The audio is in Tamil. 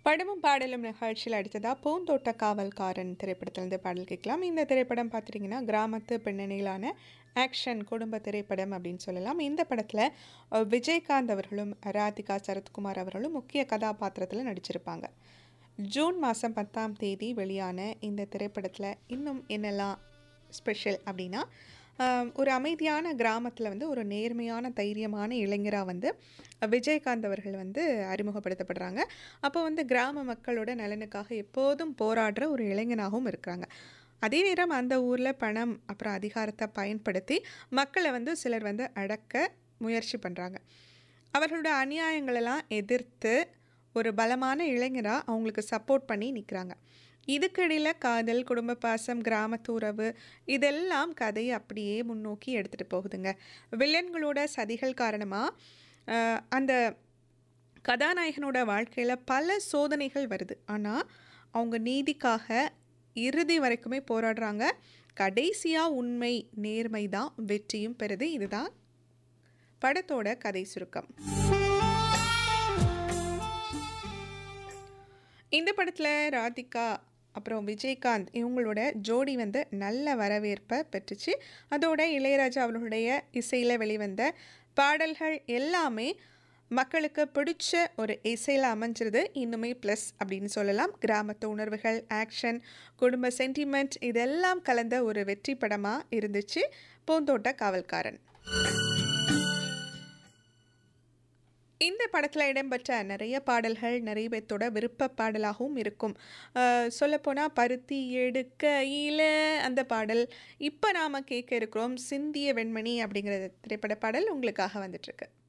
படமும் பாடலும் நிகழ்ச்சியில் அடுத்ததா பூந்தோட்ட காவல்காரன் திரைப்படத்திலிருந்து பாடல் கேட்கலாம் இந்த திரைப்படம் பார்த்துட்டிங்கன்னா கிராமத்து பின்னணியிலான ஆக்ஷன் குடும்ப திரைப்படம் அப்படின்னு சொல்லலாம் இந்த படத்தில் விஜயகாந்த் அவர்களும் ராதிகா சரத்குமார் அவர்களும் முக்கிய கதாபாத்திரத்தில் நடிச்சிருப்பாங்க ஜூன் மாதம் பத்தாம் தேதி வெளியான இந்த திரைப்படத்தில் இன்னும் என்னெல்லாம் ஸ்பெஷல் அப்படின்னா ஆம், ஒரு அமைதியான கிராமத்தில் வந்து ஒரு நேர்மையான தைரியமான இளைஞராக வந்து விஜயகாந்த் அவர்கள் வந்து அறிமுகப்படுத்தப்படுறாங்க அப்போ வந்து கிராம மக்களோட நலனுக்காக எப்போதும் போராடுற ஒரு இளைஞனாகவும் இருக்கிறாங்க அதே நேரம் அந்த ஊரில் பணம் அப்புறம் அதிகாரத்தை பயன்படுத்தி மக்களை வந்து சிலர் வந்து அடக்க முயற்சி பண்ணுறாங்க அவர்களோட அநியாயங்களெல்லாம் எதிர்த்து ஒரு பலமான இளைஞராக அவங்களுக்கு சப்போர்ட் பண்ணி நிற்கிறாங்க இதுக்கிடையில் காதல் குடும்ப பாசம் கிராமத்து உறவு இதெல்லாம் கதையை அப்படியே முன்னோக்கி எடுத்துகிட்டு போகுதுங்க வில்லன்களோட சதிகள் காரணமாக அந்த கதாநாயகனோட வாழ்க்கையில் பல சோதனைகள் வருது ஆனால் அவங்க நீதிக்காக இறுதி வரைக்குமே போராடுறாங்க கடைசியாக உண்மை நேர்மை தான் வெற்றியும் பெறுது இதுதான் படத்தோட கதை சுருக்கம் இந்த படத்தில் ராதிகா அப்புறம் விஜயகாந்த் இவங்களோட ஜோடி வந்து நல்ல வரவேற்பை பெற்றுச்சு அதோட இளையராஜா அவர்களுடைய இசையில் வெளிவந்த பாடல்கள் எல்லாமே மக்களுக்கு பிடிச்ச ஒரு இசையில் அமைஞ்சிருது இன்னுமே ப்ளஸ் அப்படின்னு சொல்லலாம் கிராமத்து உணர்வுகள் ஆக்ஷன் குடும்ப சென்டிமெண்ட் இதெல்லாம் கலந்த ஒரு வெற்றி படமாக இருந்துச்சு பூந்தோட்ட காவல்காரன் இந்த படத்தில் இடம்பெற்ற நிறைய பாடல்கள் நிறைய பேர்த்தோட விருப்ப பாடலாகவும் இருக்கும் சொல்லப்போனால் பருத்தி எடுக்கையில் அந்த பாடல் இப்போ நாம் கேட்க இருக்கிறோம் சிந்திய வெண்மணி அப்படிங்கிற திரைப்பட பாடல் உங்களுக்காக வந்துட்டுருக்கு